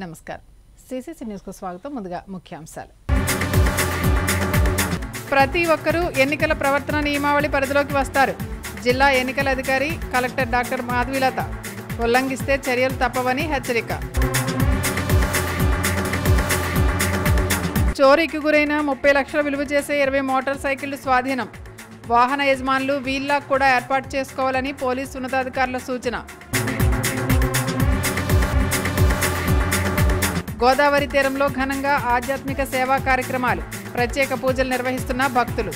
నమస్కారం సిసిసి న్యూస్కు స్వాగతం ముందుగా ముఖ్యాంశాలు ప్రతి ఒక్కరూ ఎన్నికల ప్రవర్తన నియమావళి పరిధిలోకి వస్తారు జిల్లా ఎన్నికల అధికారి కలెక్టర్ డాక్టర్ మాధవీలత ఉల్లంఘిస్తే చర్యలు తప్పవని హెచ్చరిక చోరీకి గురైన ముప్పై లక్షల విలువ చేసే ఇరవై మోటార్ సైకిళ్లు స్వాధీనం వాహన యజమానులు వీల్లాక్ కూడా ఏర్పాటు చేసుకోవాలని పోలీసు ఉన్నతాధికారుల సూచన గోదావరి తీరంలో ఘనంగా ఆధ్యాత్మిక సేవా కార్యక్రమాలు ప్రత్యేక పూజలు నిర్వహిస్తున్న భక్తులు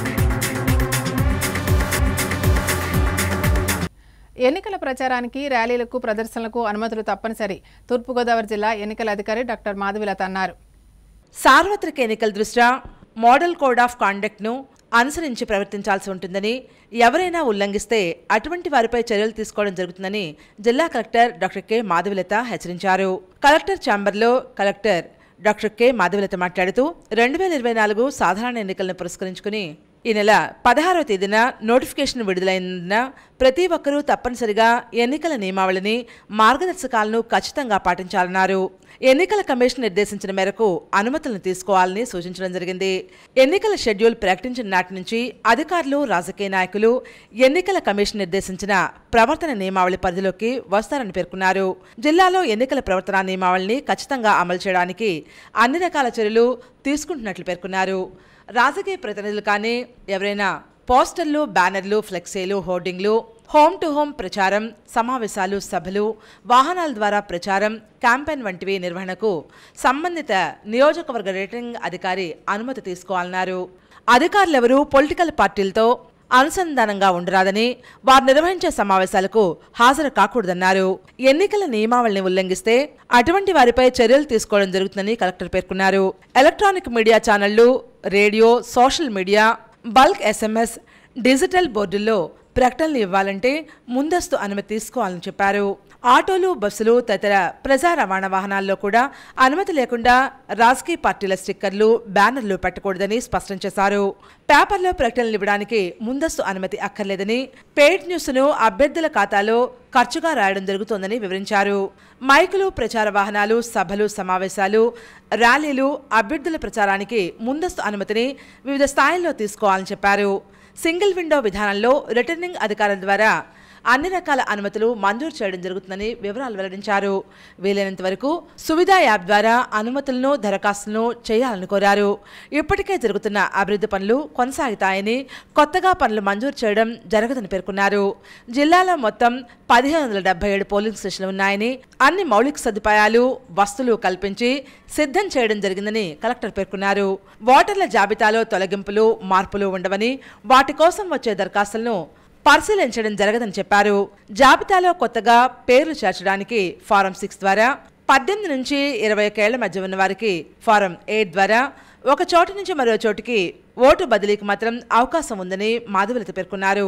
ఎన్నికల ప్రచారానికి ర్యాలీలకు ప్రదర్శనలకు అనుమతులు తప్పనిసరి తూర్పుగోదావరి జిల్లా ఎన్నికల అధికారి డాక్టర్ మాధవిలత అన్నారు సార్వత్రిక ఎన్నికల దృష్ట్యా మోడల్ కోడ్ ఆఫ్ కాండక్ట్ను అనుసరించి ప్రవర్తించాల్సి ఉంటుందని ఎవరైనా ఉల్లంఘిస్తే అటువంటి వారిపై చర్యలు తీసుకోవడం జరుగుతుందని జిల్లా కలెక్టర్ డాక్టర్ కె మాధవిలత హెచ్చరించారు కలెక్టర్ ఛాంబర్లో కలెక్టర్ డాక్టర్ కె మాధవిలత మాట్లాడుతూ రెండు వేల ఇరవై నాలుగు సాధారణ ఎన్నికలను పురస్కరించుకుని ఈ నెల పదహారవ తేదీన నోటిఫికేషన్ విడుదలైనందున ప్రతి ఒక్కరూ తప్పనిసరిగా ఎన్నికల నియమావళిని మార్గదర్శకాలను ఖచ్చితంగా పాటించాలన్నారు ఎన్నికల కమిషన్ నిర్దేశించిన మేరకు అనుమతులను తీసుకోవాలని సూచించడం జరిగింది ఎన్నికల షెడ్యూల్ ప్రకటించిన నాటి నుంచి అధికారులు రాజకీయ నాయకులు ఎన్నికల కమిషన్ నిర్దేశించిన ప్రవర్తన నియమావళి పరిధిలోకి వస్తారని పేర్కొన్నారు జిల్లాలో ఎన్నికల ప్రవర్తన నియమావళిని ఖచ్చితంగా అమలు చేయడానికి అన్ని రకాల చర్యలు తీసుకుంటున్నట్లు పేర్కొన్నారు రాజకీయ ప్రతినిధులు కానీ ఎవరైనా పోస్టర్లు బ్యానర్లు ఫ్లెక్సీలు హోర్డింగ్లు హోమ్ టు హోమ్ ప్రచారం సమావేశాలు సభలు వాహనాల ద్వారా ప్రచారం క్యాంపెయిన్ వంటివి నిర్వహణకు సంబంధిత నియోజకవర్గ రిటర్నింగ్ అధికారి అనుమతి తీసుకోవాలన్నారు అధికారులెవరూ పొలిటికల్ పార్టీలతో అనుసంధానంగా ఉండరాదని వారు నిర్వహించే సమావేశాలకు హాజరు కాకూడదన్నారు ఎన్నికల నియమావళిని ఉల్లంఘిస్తే అటువంటి వారిపై చర్యలు తీసుకోవడం జరుగుతుందని కలెక్టర్ పేర్కొన్నారు ఎలక్ట్రానిక్ మీడియా ఛానళ్లు radio social media bulk SMS digital బోర్డుల్లో ప్రకటనలు ఇవ్వాలంటే ముందస్తు అనుమతి తీసుకోవాలని చెప్పారు ఆటోలు బస్సులు తదితర ప్రజా రవాణా వాహనాల్లో కూడా అనుమతి లేకుండా రాజకీయ పార్టీల స్టిక్కర్లు బ్యానర్లు పెట్టకూడదని స్పష్టం చేశారు పేపర్లో ప్రకటనలు ఇవ్వడానికి ముందస్తు అనుమతి అక్కర్లేదని పెయిడ్ న్యూస్ను అభ్యర్థుల ఖాతాలో ఖర్చుగా రాయడం జరుగుతోందని వివరించారు మైకులు ప్రచార వాహనాలు సభలు సమావేశాలు ర్యాలీలు అభ్యర్థుల ప్రచారానికి ముందస్తు అనుమతిని వివిధ స్థాయిల్లో తీసుకోవాలని చెప్పారు సింగిల్ విండో విధానంలో రిటర్నింగ్ అధికారుల ద్వారా అన్ని రకాల అనుమతులు మంజూరు చేయడం జరుగుతుందని వివరాలు వెల్లడించారు వీలైనంత వరకు సువిధా యాప్ ద్వారా అనుమతులను దరఖాస్తులను చేయాలని కోరారు ఇప్పటికే జరుగుతున్న అభివృద్ధి పనులు కొనసాగుతాయని కొత్తగా పనులు మంజూరు చేయడం జరగదని పేర్కొన్నారు జిల్లాలో మొత్తం పదిహేను వందల డెబ్బై ఏడు పోలింగ్ స్టేషన్లు ఉన్నాయని అన్ని మౌలిక సదుపాయాలు వస్తువులు కల్పించి సిద్ధం చేయడం జరిగిందని కలెక్టర్ పేర్కొన్నారు ఓటర్ల జాబితాలో తొలగింపులు మార్పులు ఉండవని వాటి కోసం వచ్చే దరఖాస్తులను పరిశీలించడం జరగదని చెప్పారు జాబితాలో కొత్తగా పేర్లు చేర్చడానికి ఫారం సిక్స్ ద్వారా పద్దెనిమిది నుంచి ఇరవై ఒకేళ్ల మధ్య ఉన్న వారికి ఫారం ఎయిట్ ద్వారా ఒక చోటు నుంచి మరో చోటుకి ఓటు బదిలీకి మాత్రం అవకాశం ఉందని మాధవలత పేర్కొన్నారు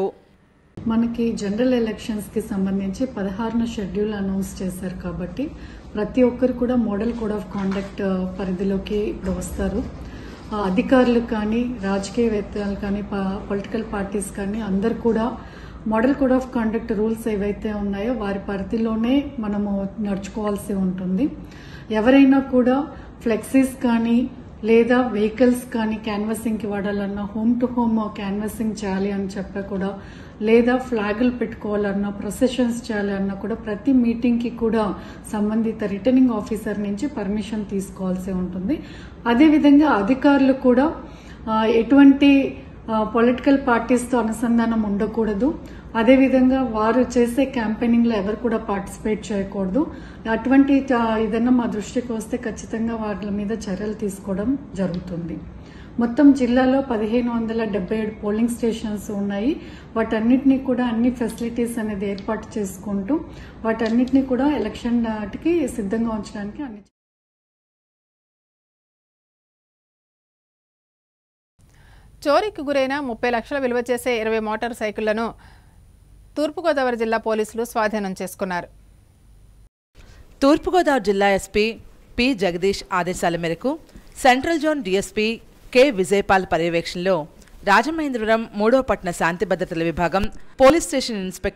మనకి జనరల్ ఎలక్షన్స్ కి సంబంధించి పదహారున షెడ్యూల్ అనౌన్స్ చేశారు కాబట్టి ప్రతి ఒక్కరు కూడా మోడల్ కోడ్ ఆఫ్ కాండక్ట్ పరిధిలోకి ఇప్పుడు వస్తారు ఆ, అధికారులు కానీ రాజకీయవేత్తలు కానీ పొలిటికల్ పార్టీస్ కానీ అందరు కూడా model code of conduct rules ఏవైతే ఉన్నాయో వారి పరిధిలోనే మనము నడుచుకోవాల్సి ఉంటుంది ఎవరైనా కూడా ఫ్లెక్సీస్ కానీ లేదా వెహికల్స్ కానీ క్యాన్వాసింగ్కి వాడాలన్నా హోమ్ టు హోమ్ క్యాన్వాసింగ్ చేయాలి అని చెప్పి కూడా లేదా ఫ్లాగులు పెట్టుకోవాలన్నా ప్రొసెషన్స్ చేయాలన్నా కూడా ప్రతి మీటింగ్కి కూడా సంబంధిత రిటర్నింగ్ ఆఫీసర్ నుంచి పర్మిషన్ తీసుకోవాల్సి ఉంటుంది అదేవిధంగా అధికారులు కూడా ఆ, ఎటువంటి పొలిటికల్ పార్టీస్తో అనుసంధానం ఉండకూడదు అదేవిధంగా వారు చేసే క్యాంపెయినింగ్ లో ఎవరు కూడా పార్టిసిపేట్ చేయకూడదు అటువంటి ఆ, ఏదైనా మా దృష్టికి వస్తే ఖచ్చితంగా వాటి మీద చర్యలు తీసుకోవడం జరుగుతుంది మొత్తం జిల్లాలో పదిహేను వందల డెబ్బై ఏడు పోలింగ్ స్టేషన్స్ ఉన్నాయి వాటన్నిటినీ కూడా అన్ని ఫెసిలిటీస్ అనేది ఏర్పాటు చేసుకుంటూ వాటన్నిటినీ కూడా ఎలక్షన్ నాటికి సిద్ధంగా ఉంచడానికి అన్ని చోరీకి గురైన ముప్పై లక్షల విలువ చేసే ఇరవై మోటార్ సైకిళ్లను తూర్పుగోదావరి జిల్లా పోలీసులు స్వాధీనం చేసుకున్నారు తూర్పుగోదావరి జిల్లా ఎస్పీ పి జగదీష్ ఆదేశాల మేరకు central zone DSP K Vijayapal పర్యవేక్షణలో రాజమహేంద్రవరం మూడో పట్టణ శాంతి భద్రతల విభాగం police station inspector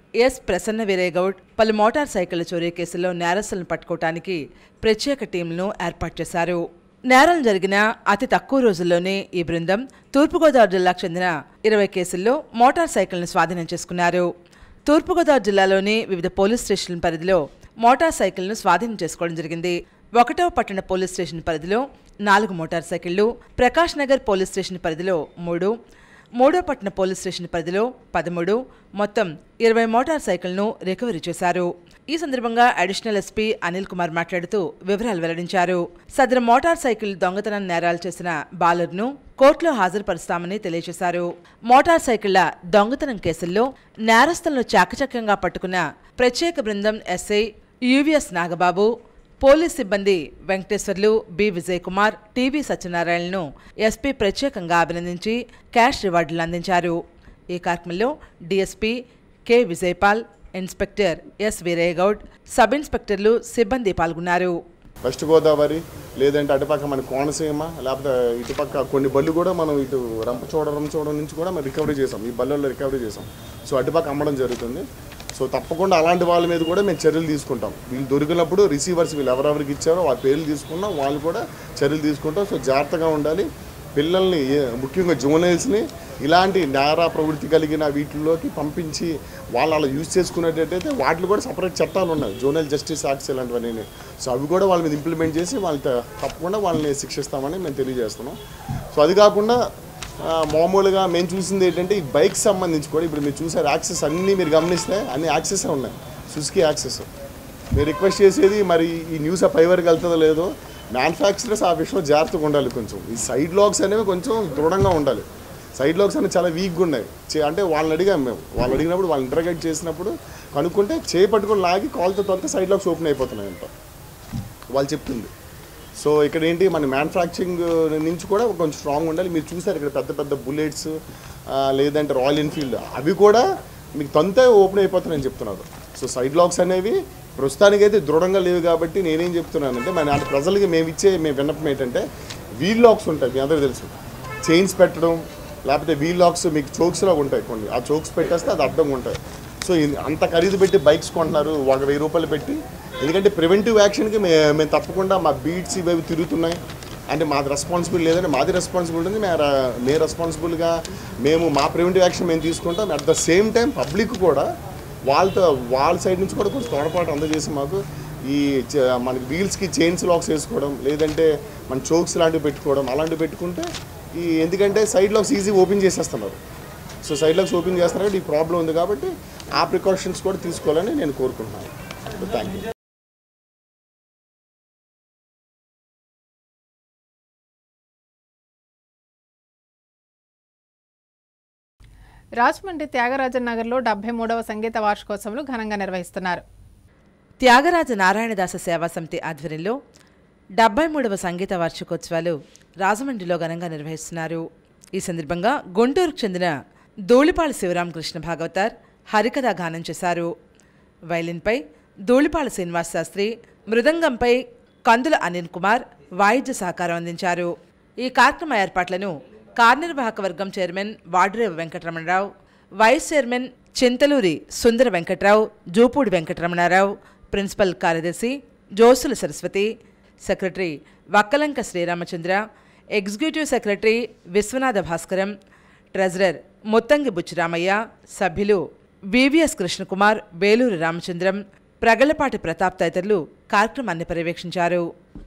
S Prasanna Veeregoud పలు మోటార్ సైకిళ్ల చోరీ కేసుల్లో నేరస్తులను పట్టుకోవటానికి ప్రత్యేక టీంలను ఏర్పాటు చేశారు నేరం జరిగిన అతి తక్కువ రోజుల్లోనే ఈ బృందం తూర్పుగోదావరి జిల్లాకు చెందిన ఇరవై కేసుల్లో మోటార్ సైకిల్ను స్వాధీనం చేసుకున్నారు తూర్పుగోదావరి జిల్లాలోని వివిధ పోలీస్ స్టేషన్ల పరిధిలో మోటార్ సైకిల్ను స్వాధీనం చేసుకోవడం జరిగింది ఒకటవ పట్టణ పోలీస్ స్టేషన్ పరిధిలో నాలుగు మోటార్ సైకిళ్లు ప్రకాష్ నగర్ పోలీస్ స్టేషన్ పరిధిలో మూడు మూడో పట్టణ పోలీస్ స్టేషన్ పరిధిలో పదమూడు మొత్తం ఇరవై మోటార్ సైకిల్ను రికవరీ చేశారు ఈ సందర్భంగా అడిషనల్ ఎస్పీ అనిల్ కుమార్ మాట్లాడుతూ వివరాలు వెల్లడించారు సదరు మోటార్ సైకిల్ దొంగతనం నేరాలు చేసిన బాలర్ను కోర్టులో హాజరుపరుస్తామని తెలియజేశారు మోటార్ సైకిళ్ల దొంగతనం కేసుల్లో నేరస్తులను చాకచక్యంగా పట్టుకున్న ప్రత్యేక బృందం ఎస్ఐ యువిఎస్ నాగబాబు పోలీస్ సిబ్బంది వెంకటేశ్వర్లు బి విజయ్ కుమార్ టీవీ సత్యనారాయణను ఎస్పీ ప్రత్యేకంగా అభినందించి క్యాష్ రివార్డులు అందించారు ఈ కార్యక్రమంలో DSP K Vijayapal inspector S Veeraiahgoud sub ఇన్స్పెక్టర్లు సిబ్బంది పాల్గొన్నారు వెస్ట్ గోదావరి లేదంటే అటుపక్క మన కోనసీమ లేకపోతే ఇటుపక్క కొన్ని బళ్ళు కూడా మనం ఇటు రంపచోడ రంపచోడ నుంచి కూడా మనం రికవరీ చేసాం ఈ బళ్ళల్లో రికవరీ చేసాం సో అటుపక్క అమ్మడం జరుగుతుంది సో తప్పకుండా అలాంటి వాళ్ళ మీద కూడా మేము చర్యలు తీసుకుంటాం వీళ్ళు దొరికినప్పుడు రిసీవర్స్ వీళ్ళు ఎవరెవరికి ఇచ్చారో ఆ పేర్లు తీసుకున్నాం వాళ్ళు కూడా చర్యలు తీసుకుంటాం సో జాగ్రత్తగా ఉండాలి పిల్లల్ని ఏ- ముఖ్యంగా జూనైల్స్ని ఇలాంటి నేర ప్రవృత్తి కలిగిన వీటిల్లోకి పంపించి వాళ్ళు అలా యూజ్ చేసుకునేటట్టయితే వాటిలో కూడా సపరేట్ చట్టాలు ఉన్నాయి జోనల్ జస్టిస్ యాక్ట్స్ ఇలాంటివన్నీ సో అవి కూడా వాళ్ళ మీద ఇంప్లిమెంట్ చేసి వాళ్ళు త- తప్పకుండా వాళ్ళని శిక్షిస్తామని మేము తెలియజేస్తున్నాం సో అది కాకుండా ఆ, మామూలుగా మేము చూసింది ఏంటంటే ఈ బైక్ సంబంధించి కూడా ఇప్పుడు మీరు చూసారు యాక్సెస్ అన్నీ మీరు గమనిస్తే అన్ని యాక్సెస్ ఉన్నాయి సుజుకి యాక్సెస్ మీరు రిక్వెస్ట్ చేసేది మరి ఈ న్యూస్ ఆ పై వరకు వెళ్తుందో లేదో మ్యానుఫ్యాక్చరర్స్ ఆ విషయంలో జాగ్రత్తగా ఉండాలి కొంచెం ఈ సైడ్ లాక్స్ అనేవి కొంచెం దృఢంగా ఉండాలి సైడ్ లాక్స్ అనేవి చాలా వీక్గా ఉన్నాయి చే- అంటే వాళ్ళని అడిగాం మేము వాళ్ళు అడిగినప్పుడు వాళ్ళు ఇంటర్గేట్ చేసినప్పుడు కనుక్కుంటే చేయి పట్టుకొని లాగి కాల్తో తొంత సైడ్ లాక్స్ ఓపెన్ అయిపోతున్నాయి అంట వాళ్ళు చెప్తుంది సో ఇక్కడ ఏంటి మన మ్యానుఫ్యాక్చరింగ్ నుంచి కూడా కొంచెం స్ట్రాంగ్ ఉండాలి మీరు చూసారు ఇక్కడ పెద్ద పెద్ద బుల్లెట్స్ లేదంటే రాయల్ ఎన్ఫీల్డ్ అవి కూడా మీకు తొంతే ఓపెన్ అయిపోతున్నాయని చెప్తున్నారు సో సైడ్ లాక్స్ అనేవి ప్రస్తుతానికైతే దృఢంగా లేవు కాబట్టి నేనేం చెప్తున్నానంటే మన అంటే ప్రజలకి మేము ఇచ్చే మేము విన్నపం ఏంటంటే వీల్ లాక్స్ ఉంటాయి మీ అందరికీ తెలుసు చైన్స్ పెట్టడం లేకపోతే వీల్ లాక్స్ మీకు చోక్స్ లాగా ఉంటాయి కొన్ని ఆ చోక్స్ పెట్టేస్తే అది అర్థంగా ఉంటాయి సో ఇన్- అంత ఖరీదు పెట్టి బైక్స్ కొంటున్నారు ఒక వెయ్యి రూపాయలు పెట్టి ఎందుకంటే ప్రివెంటివ్ యాక్షన్కి మే మేము తప్పకుండా మా బీట్స్ ఇవి తిరుగుతున్నాయి అంటే మాది రెస్పాన్సిబుల్ లేదంటే మాది రెస్పాన్సిబుల్ ఉంది మేము ర- మేము రెస్పాన్సిబుల్గా మేము మా ప్రివెంటివ్ యాక్షన్ మేము తీసుకుంటాం at the same time public కూడా వాళ్ళతో వాళ్ళ సైడ్ నుంచి కూడా కొంచెం తోడపాటు అందజేసి మాకు ఈ చ- మనకి వీల్స్కి చైన్స్ లాక్స్ వేసుకోవడం లేదంటే మన చోక్స్ లాంటివి పెట్టుకోవడం అలాంటివి పెట్టుకుంటే ఈ ఎందుకంటే సైడ్ లాక్స్ ఈజీ ఓపెన్ చేసేస్తున్నారు సో సైడ్ లాక్స్ ఓపెన్ చేస్తున్నారు కాబట్టి ఈ ప్రాబ్లం ఉంది కాబట్టి ఆ ప్రికాషన్స్ కూడా తీసుకోవాలని నేను కోరుకుంటున్నాను థ్యాంక్ యూ రాజమండ్రి త్యాగరాజన్ నగర్లో డెబ్బై మూడవ సంగీత వార్షికోత్సవాలు ఘనంగా నిర్వహిస్తున్నారు త్యాగరాజ నారాయణదాస సేవా సమితి ఆధ్వర్యంలో డెబ్బై మూడవ సంగీత వార్షికోత్సవాలు రాజమండ్రిలో ఘనంగా నిర్వహిస్తున్నారు ఈ సందర్భంగా గుంటూరుకు చెందిన ధూళిపాళ శివరామకృష్ణ భాగవతార్ హరికథ గానం చేశారు వైలిన్పై ధూళిపాళ శ్రీనివాస్ శాస్త్రి మృదంగంపై కందుల అనిల్ కుమార్ వాయిద్య సహకారం అందించారు ఈ కార్యక్రమ ఏర్పాట్లను కార్యనిర్వాహక వర్గం chairman Vadreva Venkataramanarao vice chairman Chintaluri Sundara Venkatrao Jupudi Venkataramanarao principal కార్యదర్శి Josula Saraswati secretary Vakkalanka Sriramachandra executive secretary Viswanatha Bhaskaram treasurer Muttangi Buchiramaiah సభ్యులు వివిఎస్ కృష్ణకుమార్ వేలూరి రామచంద్రం ప్రగలపాటి ప్రతాప్ తదితరులు కార్యక్రమాన్ని పర్యవేక్షించారు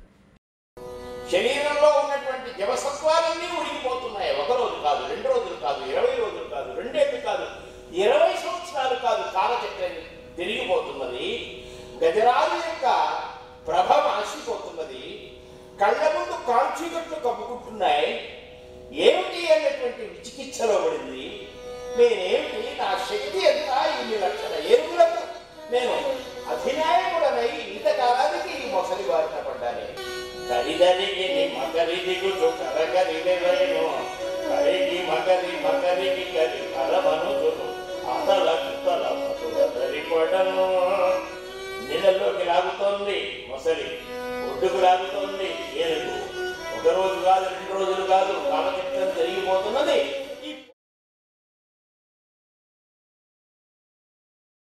శరీరంలో ఉన్నటువంటి జవసత్వాలన్నీ ఉడికిపోతున్నాయి ఒక రోజు కాదు రెండు రోజులు కాదు ఇరవై రోజులు కాదు రెండేళ్ళు కాదు ఇరవై సంవత్సరాలు కాదు కాలచక్రం తిరిగిపోతున్నది గజరాజు యొక్క ప్రభ మాసిపోతున్నది కళ్ళ ముందు కాంక్షిగట్లు కప్పుకుంటున్నాయి ఏమిటి అన్నటువంటి విచికిత్సలో పడింది నేనేమిటి నా శక్తి ఎంత ఇన్ని లక్షల ఏనుగులకు నేను అధినాయకుడనై ఇంతకాలానికి ఈ మొసలి బారిన పడ్డానే కరిదరికి మకరి దిగుచు కరకరివెను కరికి మకరి మకరికి కరి కరమనుచును అతల చుట్టల మధురదరి పడను నీళ్ళలోకి లాగుతోంది మొసలి ఒడ్డుకు లాగుతోంది ఏనుగు ఒక రోజు కాదు రెండు రోజులు కాదు కాలచక్రం జరిగిపోతున్నది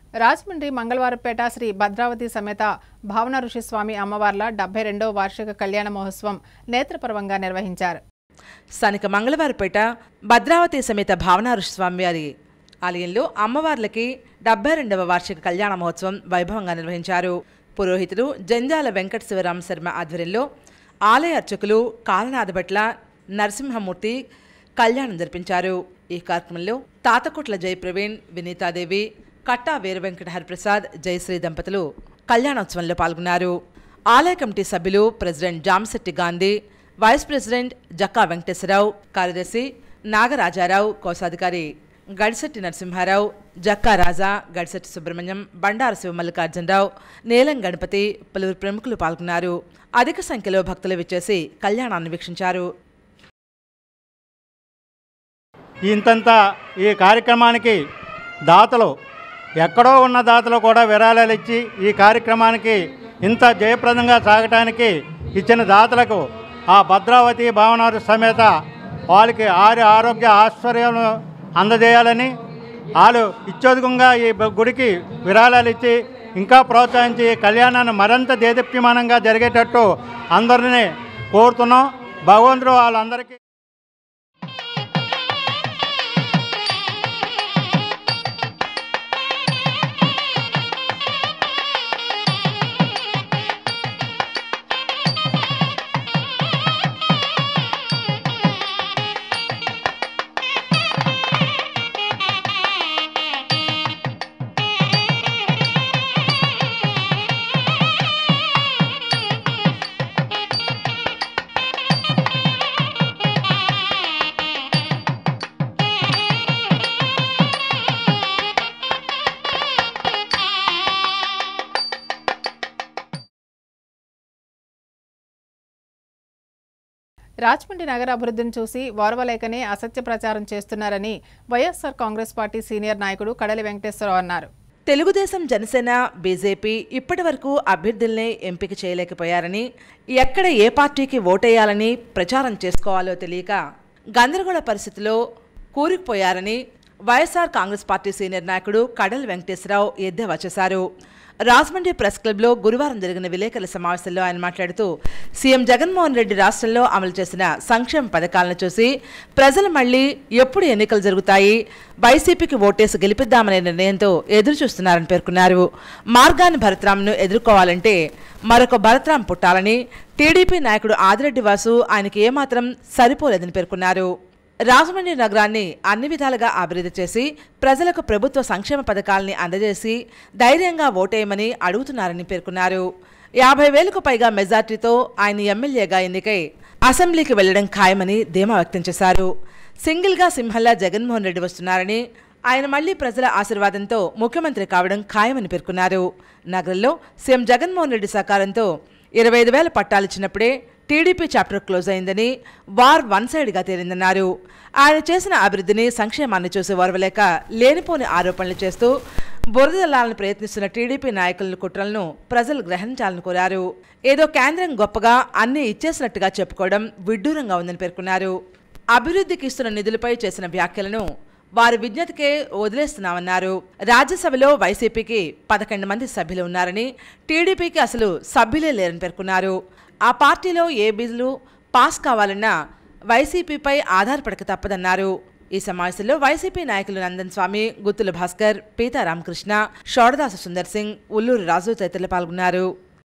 రాజమండ్రి మంగళవారపేట శ్రీ భద్రావతి సమేత భావన ఋషిస్వామి అమ్మవార్ల డెబ్బై రెండవ వార్షిక కళ్యాణ మహోత్సవం నేత్రపర్వంగా నిర్వహించారు స్థానిక మంగళవారపేట భద్రావతి సమేత భావనారు స్వామివారి ఆలయంలో అమ్మవార్లకి డెబ్బై రెండవ వార్షిక కళ్యాణ మహోత్సవం వైభవంగా నిర్వహించారు పురోహితుడు జంజాల వెంకట శివరామ శర్మ ఆధ్వర్యంలో ఆలయ అర్చకులు కాలనాథభట్ల నరసింహమూర్తి కళ్యాణం జరిపించారు ఈ కార్యక్రమంలో తాతకొట్ల జయప్రవీణ్ వినీతాదేవి కట్టా వీరవెంకట హరిప్రసాద్ జయశ్రీ దంపతులు కళ్యాణోత్సవంలో పాల్గొన్నారు ఆలయ కమిటీ సభ్యులు president Jamasetti Gandhi vice president Jakka Venkateswararao కార్యదర్శి నాగరాజారావు కోశాధికారి గడిశెట్టి నరసింహారావు జక్కా రాజా గడిశెట్టి సుబ్రహ్మణ్యం బండారు శివమల్లికార్జునరావు నీలం గణపతి పలువురు ప్రముఖులు పాల్గొన్నారు అధిక సంఖ్యలో భక్తులు విచ్చేసి కళ్యాణాన్ని వీక్షించారు ఇంతంత ఈ కార్యక్రమానికి దాతలు ఎక్కడో ఉన్న దాతలు కూడా విరాళాలు ఇచ్చి ఈ కార్యక్రమానికి ఇంత జయప్రదంగా సాగటానికి ఇచ్చిన దాతలకు ఆ భద్రావతి భావనారు సమేత వాళ్ళకి ఆరి ఆరోగ్య ఆశ్చర్యాలను అందజేయాలని వాళ్ళు ఇచ్చోదుకంగా ఈ బ- గుడికి విరాళాలు ఇచ్చి ఇంకా ప్రోత్సహించి ఈ కళ్యాణాన్ని మరింత దేదీప్యమానంగా జరిగేటట్టు అందరినీ కోరుతున్నాం భగవంతుడు వాళ్ళందరికీ రాజమండ్రి నగర అభివృద్ధిని చూసి ఓర్వలేకనే అసత్య ప్రచారం చేస్తున్నారని వైఎస్ఆర్ కాంగ్రెస్ పార్టీ సీనియర్ నాయకుడు కడలి వెంకటేశ్వరరావు అన్నారు తెలుగుదేశం జనసేన బీజేపీ ఇప్పటి వరకు అభ్యర్థుల్ని ఎంపిక చేయలేకపోయారని ఎక్కడ ఏ పార్టీకి ఓటేయాలని ప్రచారం చేసుకోవాలో తెలియక గందరగోళ పరిస్థితిలో కూరుకుపోయారని వైఎస్ఆర్ కాంగ్రెస్ పార్టీ సీనియర్ నాయకుడు కడల్ వెంకటేశ్వరరావు ఎద్దేవా చేశారు రాజమండ్రి ప్రెస్ క్లబ్లో గురువారం జరిగిన విలేకరుల సమావేశంలో ఆయన మాట్లాడుతూ సీఎం జగన్మోహన్ రెడ్డి రాష్ట్రంలో అమలు చేసిన సంక్షేమ పథకాలను చూసి ప్రజలు మళ్లీ ఎప్పుడు ఎన్నికలు జరుగుతాయి వైసీపీకి ఓటేసి గెలిపిద్దామనే నిర్ణయంతో ఎదురు చూస్తున్నారని పేర్కొన్నారు మార్గాన్ని భరత్రామ్ను ఎదుర్కోవాలంటే మరొక భరత్రాం పుట్టాలని టీడీపీ నాయకుడు ఆదిరెడ్డి వాసు ఆయనకి ఏమాత్రం సరిపోలేదని పేర్కొన్నారు రాజమండ్రి నగరాన్ని అన్ని విధాలుగా అభివృద్ధి చేసి ప్రజలకు ప్రభుత్వ సంక్షేమ పథకాలని అందజేసి ధైర్యంగా ఓటేయమని అడుగుతున్నారని పేర్కొన్నారు యాభై వేలకు పైగా మెజార్టీతో ఆయన ఎమ్మెల్యేగా ఎన్నికై అసెంబ్లీకి వెళ్లడం ఖాయమని ధీమా వ్యక్తం చేశారు సింగిల్గా సింహల్లా జగన్మోహన్ రెడ్డి వస్తున్నారని ఆయన మళ్లీ ప్రజల ఆశీర్వాదంతో ముఖ్యమంత్రి కావడం ఖాయమని పేర్కొన్నారు నగరంలో సీఎం జగన్మోహన్ రెడ్డి సహకారంతో ఇరవై ఐదు వేల పట్టాలిచ్చినప్పుడే టీడీపీ చాప్టర్ క్లోజ్ అయిందని వార్ వన్ సైడ్గా తేలిందన్నారు ఆయన చేసిన అభివృద్ధిని సంక్షేమాన్ని చూసి ఓర్వలేక లేనిపోని ఆరోపణలు చేస్తూ బురదలాలను ప్రయత్నిస్తున్న టీడీపీ నాయకుల కుట్రలను ప్రజలు గ్రహించాలని కోరారు ఏదో కేంద్రం గొప్పగా అన్నీ ఇచ్చేసినట్టుగా చెప్పుకోవడం విడ్డూరంగా ఉందని పేర్కొన్నారు అభివృద్ధికి ఇస్తున్న నిధులపై చేసిన వ్యాఖ్యలను వారి విజ్ఞతకే వదిలేస్తున్నామన్నారు రాజ్యసభలో వైసీపీకి పదకొండు మంది సభ్యులు ఉన్నారని టీడీపీకి అసలు సభ్యులే లేరని పేర్కొన్నారు ఆ పార్టీలో ఏ బిల్లు పాస్ కావాలన్నా వైసీపీపై ఆధారపడక తప్పదన్నారు ఈ సమావేశంలో వైసీపీ నాయకులు నందన్ స్వామి గుత్తుల భాస్కర్ పీతా రామకృష్ణ షోడదాసు సుందర్ సింగ్ ఉల్లూరు రాజు తదితరులు పాల్గొన్నారు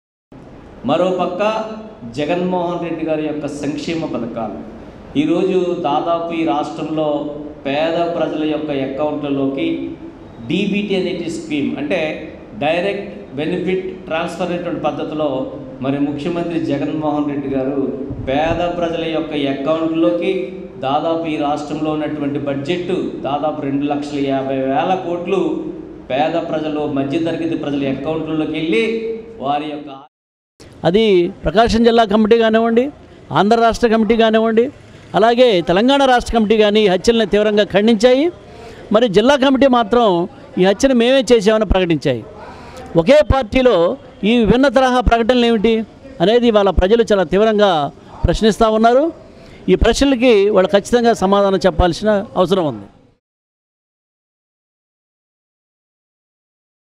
మరోపక్క జగన్మోహన్ రెడ్డి గారి యొక్క సంక్షేమ పథకాలు ఈరోజు దాదాపు ఈ రాష్ట్రంలో పేద ప్రజల యొక్క అకౌంట్లలోకి డీబీటీ అనేది స్కీమ్ అంటే డైరెక్ట్ బెనిఫిట్ ట్రాన్స్ఫర్ అనేటువంటి పద్ధతిలో మరి ముఖ్యమంత్రి జగన్మోహన్ రెడ్డి గారు పేద ప్రజల యొక్క అకౌంట్లోకి దాదాపు ఈ రాష్ట్రంలో ఉన్నటువంటి బడ్జెట్ దాదాపు రెండు లక్షల యాభై వేల కోట్లు పేద ప్రజలు మధ్యతరగతి ప్రజల అకౌంట్లలోకి వెళ్ళి వారి యొక్క అది ప్రకాశం జిల్లా కమిటీ కానివ్వండి ఆంధ్ర రాష్ట్ర కమిటీ కానివ్వండి అలాగే తెలంగాణ రాష్ట్ర కమిటీ కానీ ఈ హత్యలను తీవ్రంగా ఖండించాయి మరి జిల్లా కమిటీ మాత్రం ఈ హత్యను మేమే చేసామని ప్రకటించాయి ఒకే పార్టీలో ఈ విభిన్న తరహా ప్రకటనలు ఏమిటి అనేది వాళ్ళ ప్రజలు చాలా తీవ్రంగా ప్రశ్నిస్తూ ఉన్నారు ఈ ప్రశ్నలకి వాళ్ళు ఖచ్చితంగా సమాధానం చెప్పాల్సిన అవసరం ఉంది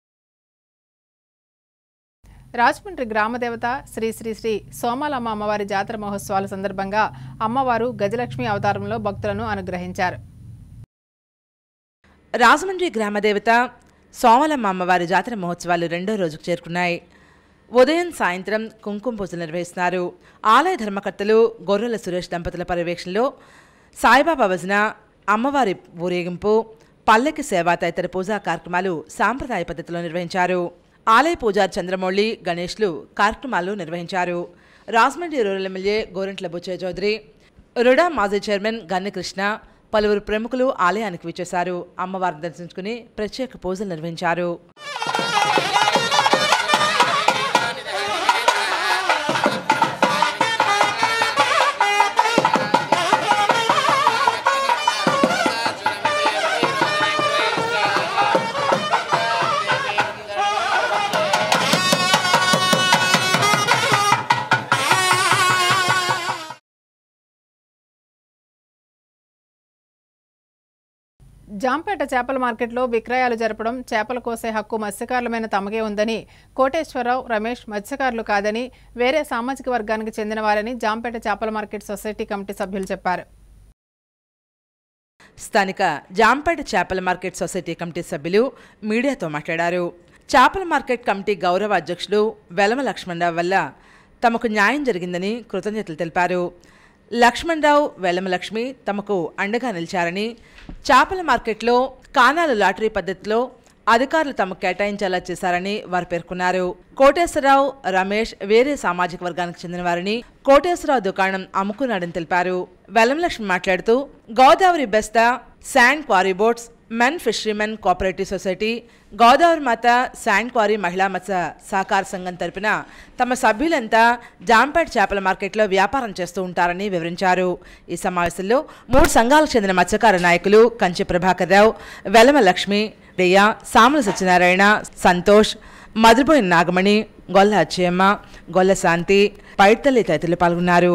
రాజమండ్రి గ్రామదేవత శ్రీ శ్రీ శ్రీ సోమాలమ్మ అమ్మవారి జాతర మహోత్సవాల సందర్భంగా అమ్మవారు గజలక్ష్మి అవతారంలో భక్తులను అనుగ్రహించారు రాజమండ్రి గ్రామదేవత సోమలమ్మ అమ్మవారి జాతర మహోత్సవాలు రెండో రోజుకు చేరుకున్నాయి ఉదయం సాయంత్రం కుంకుమ పూజలు నిర్వహిస్తున్నారు ఆలయ ధర్మకర్తలు గొర్రెల సురేష్ దంపతుల పర్యవేక్షణలో సాయిబాబా భజన అమ్మవారి ఊరేగింపు పల్లకి సేవ తదితర పూజా కార్యక్రమాలు సాంప్రదాయ పద్ధతిలో నిర్వహించారు ఆలయ పూజారి చంద్రమౌళి గణేష్లు కార్యక్రమాలు నిర్వహించారు Rajahmundry rural MLA Gorantla Butchaiah Chowdary RUDA మాజీ చైర్మన్ గన్నె కృష్ణ పలువురు ప్రముఖులు ఆలయానికి విచ్చేశారు అమ్మవారిని దర్శించుకుని ప్రత్యేక పూజలు నిర్వహించారు జాంపేట చేపల మార్కెట్లో విక్రయాలు జరపడం చేపల కోసే హక్కు మత్స్యకారులమైన తమకే ఉందని కోటేశ్వరరావు రమేష్ మత్స్యకారులు కాదని వేరే సామాజిక వర్గానికి చెందిన వారని జాంపేట చేపల మార్కెట్ సొసైటీ కమిటీ సభ్యులు చెప్పారు స్థానిక జాంపేట చేపల మార్కెట్ సొసైటీ కమిటీ సభ్యులు మీడియాతో మాట్లాడారు చేపల మార్కెట్ కమిటీ గౌరవ అధ్యక్షుడు వెలమ లక్ష్మణరావు వల్ల తమకు న్యాయం జరిగిందని కృతజ్ఞతలు తెలిపారు లక్ష్మణరావు వెలమలక్ష్మి తమకు అండగా నిలిచారని చేపల మార్కెట్లో కానాలు లాటరీ పద్ధతిలో అధికారులు తమకు కేటాయించేలా చేశారని వారు పేర్కొన్నారు కోటేశ్వరరావు రమేష్ వేరే సామాజిక వర్గానికి చెందిన వారిని కోటేశ్వరరావు దుకాణం అమ్ముకున్నాడని తెలిపారు వెలంలక్ష్మి మాట్లాడుతూ Godavari Besta sand quarry boats men fishermen cooperative society Godavari Mata sand quarry మహిళా మత్స్య సహకార సంఘం తరపున తమ సభ్యులంతా జాంపేట చేపల మార్కెట్లో వ్యాపారం చేస్తూ ఉంటారని వివరించారు ఈ సమావేశంలో మూడు సంఘాలకు చెందిన మత్స్యకార నాయకులు కంచి ప్రభాకర్ రావు వెలమ లక్ష్మి రేయ సాముల సత్యనారాయణ సంతోష్ మధురపోయిన నాగమణి గొల్ల అచ్చయ్యమ్మ గొల్ల శాంతి పైడితల్లి తదితరులు పాల్గొన్నారు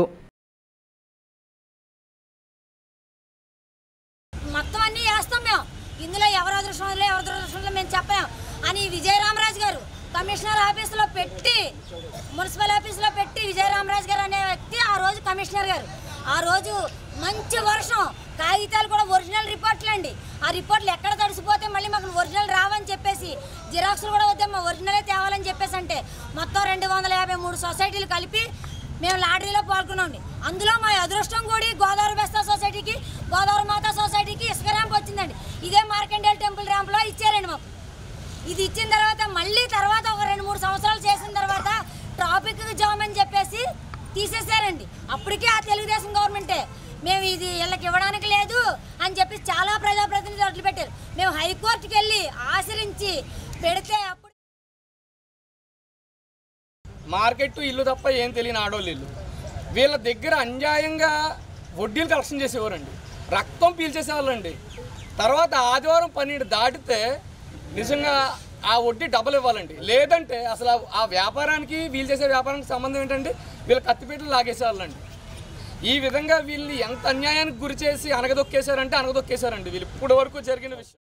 మొత్తం అన్ని వేస్తాం మేము ఇందులో ఎవరి అదృష్టంలో ఎవరి అదృష్టంలో మేము చెప్పలేం అని విజయరామరాజు గారు కమిషనర్ ఆఫీసులో పెట్టి మున్సిపల్ ఆఫీసులో పెట్టి విజయరామరాజు గారు అనే వ్యక్తి ఆ రోజు కమిషనర్ గారు ఆ రోజు మంచి వర్షం కాగితాలు కూడా ఒరిజినల్ రిపోర్ట్లు అండి ఆ రిపోర్ట్లు ఎక్కడ తడిసిపోతే మళ్ళీ మాకు ఒరిజినల్ రావని చెప్పేసి జిరాక్స్లు కూడా వద్దమ్మా ఒరిజినలే తేవాలని చెప్పేసి అంటే మొత్తం రెండు వందల యాభై మూడు సొసైటీలు కలిపి మేము లాటరీలో పాల్గొన్నాండి అందులో మా అదృష్టం కూడా గోదావరి బెస్తా సొసైటీకి గోదావరి మాతా సొసైటీకి ఇసుక ర్యాంప్ వచ్చిందండి ఇదే మార్కండేల్ టెంపుల్ ర్యాంప్లో ఇచ్చారండి మాకు ఇది ఇచ్చిన తర్వాత మళ్ళీ తర్వాత ఒక రెండు మూడు సంవత్సరాలు చేసిన తర్వాత ట్రాఫిక్ జామ్ అని చెప్పేసి తీసేశారండి అప్పటికే ఆ తెలుగుదేశం గవర్నమెంటే మేము ఇది వీళ్ళకి ఇవ్వడానికి లేదు అని చెప్పి చాలా ప్రజాప్రతినిధులు అట్లు పెట్టారు మేము హైకోర్టుకి వెళ్ళి ఆశ్రయించి పెడితే అప్పుడు మార్కెట్ ఇల్లు తప్ప ఏం తెలియని ఆడోళ్ళు ఇల్లు వీళ్ళ దగ్గర అన్యాయంగా వడ్డీలు కలెక్షన్ చేసేవారండి రక్తం పీల్చేసేవాళ్ళండి తర్వాత ఆదివారం పన్నెండు దాటితే నిజంగా ఆ వడ్డీ డబ్బులు ఇవ్వాలండి లేదంటే అసలు ఆ- ఆ వ్యాపారానికి వీళ్ళు చేసే వ్యాపారానికి సంబంధం ఏంటంటే వీళ్ళు కత్తిపీటలు లాగేసేవాళ్ళండి ఈ విధంగా వీళ్ళు ఎంత అన్యాయానికి గురి చేసి అనగదొక్కేశారంటే అనగదొక్కేశారండి వీళ్ళు ఇప్పటి వరకు జరిగిన విషయం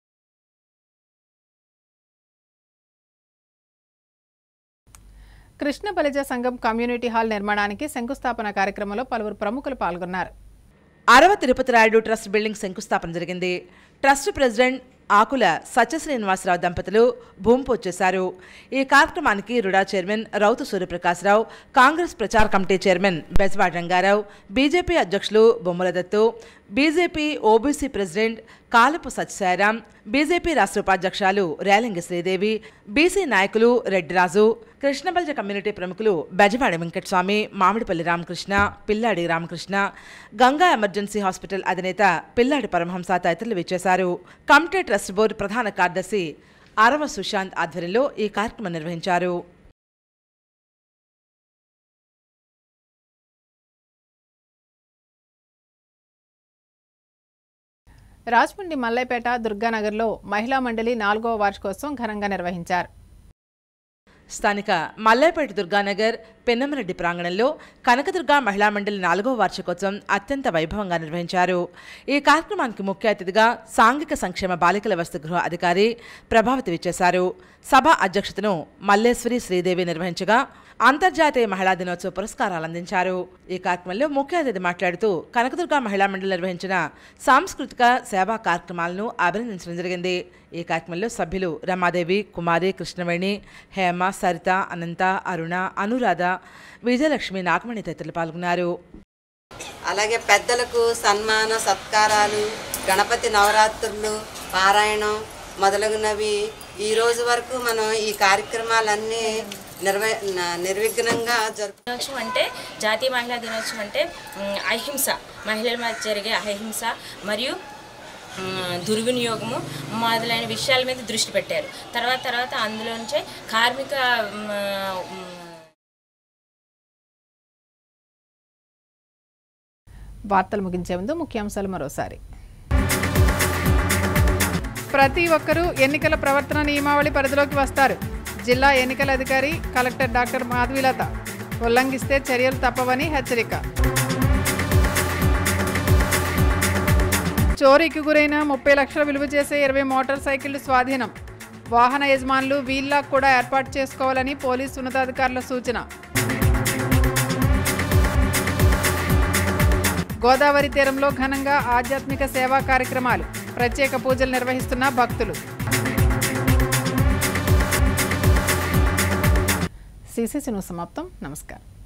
కృష్ణ బలిజ సంఘం కమ్యూనిటీ హాల్ నిర్మాణానికి శంకుస్థాపన కార్యక్రమంలో పలువురు ప్రముఖులు పాల్గొన్నారు అరవ తిరుపతి రాయుడు ట్రస్ట్ బిల్డింగ్ శంకుస్థాపన జరిగింది ట్రస్ట్ ప్రెసిడెంట్ ఆకుల సత్య శ్రీనివాసరావు దంపతులు భూమి పూజ చేశారు ఈ కార్యక్రమానికి RUDA chairman Rowthu Suryaprakashrao Congress ప్రచార committee chairman Bezawada Rangarao BJP అధ్యక్షులు Bommala Dattu BJP OBC president కాలపు సత్యసాయిరాం బీజేపీ రాష్ట్ర ఉపాధ్యక్షులు రేలంగి శ్రీదేవి బీసీ నాయకులు రెడ్డిరాజు కృష్ణబల్జ కమ్యూనిటీ ప్రముఖులు బెజవాడ వెంకటస్వామి మామిడిపల్లి రామకృష్ణ పిల్లాడి రామకృష్ణ గంగా ఎమర్జెన్సీ హాస్పిటల్ అధినేత పిల్లాడి పరమహంస తదితరులు విచ్చేశారు కమిటీ ట్రస్ట్ బోర్డు ప్రధాన కార్యదర్శి అరవ సుశాంత్ ఆధ్వర్యంలో ఈ కార్యక్రమం నిర్వహించారు రాజమండ్రి మల్లైపేట దుర్గానగర్లో మహిళా మండలి నాలుగవ వార్షికోత్సవం ఘనంగా నిర్వహించారు స్థానిక మల్లాపేట దుర్గానగర్ పెన్నమరెడ్డి ప్రాంగణంలో కనకదుర్గ మహిళా మండలి నాలుగవ వార్షికోత్సవం అత్యంత వైభవంగా నిర్వహించారు ఈ కార్యక్రమానికి ముఖ్య అతిథిగా సాంఘిక సంక్షేమ బాలికల వసతి గృహ అధికారి ప్రభావతి విచ్చేశారు సభ అధ్యక్షతను మల్లేశ్వరి శ్రీదేవి నిర్వహించగా అంతర్జాతీయ మహిళా దినోత్సవ పురస్కారాలు అందించారు ఈ కార్యక్రమంలో ముఖ్య అతిథి మాట్లాడుతూ కనకదుర్గ మహిళా మండలి నిర్వహించిన సాంస్కృతిక సేవా కార్యక్రమాలను అభినందించడం జరిగింది ఈ కార్యక్రమంలో సభ్యులు రమాదేవి కుమారి కృష్ణవేణి హేమ సరిత అనంత అరుణ అనురాధ విజయలక్ష్మి నాగమణి తదితరులు పాల్గొన్నారు అలాగే పెద్దలకు సన్మాన సత్కారాలు గణపతి నవరాత్రులు పారాయణం మొదలగునవి ఈ రోజు వరకు మనం ఈ కార్యక్రమాలన్నీ నిర్వ న- నిర్విఘ్నంగా జరుపు దినోత్సవం అంటే జాతీయ మహిళా దినోత్సవం అంటే మ్, అహింస మహిళల మధ్య జరిగే అహింస మరియు మ్, దుర్వినియోగము మొదలైన విషయాల మీద దృష్టి పెట్టారు తర్వాత తర్వాత అందులోంచే కార్మిక మ్, మ్, వార్తలు ముగించే ముందు ముఖ్యాంశాలు మరోసారి ప్రతి ఒక్కరూ ఎన్నికల ప్రవర్తన నియమావళి పరిధిలోకి వస్తారు జిల్లా ఎన్నికల అధికారి కలెక్టర్ డాక్టర్ మాధవీలత ఉల్లంఘిస్తే చర్యలు తప్పవని హెచ్చరిక చోరీకి గురైన ముప్పై లక్షల విలువ చేసే ఇరవై మోటార్ సైకిళ్లు స్వాధీనం వాహన యజమానులు వీల్లాక్ కూడా ఏర్పాటు చేసుకోవాలని పోలీసు ఉన్నతాధికారుల సూచన గోదావరి తీరంలో ఘనంగా ఆధ్యాత్మిక సేవా కార్యక్రమాలు ప్రత్యేక పూజలు నిర్వహిస్తున్న భక్తులు సిసిసి న్యూస్ సమాప్తం నమస్కారం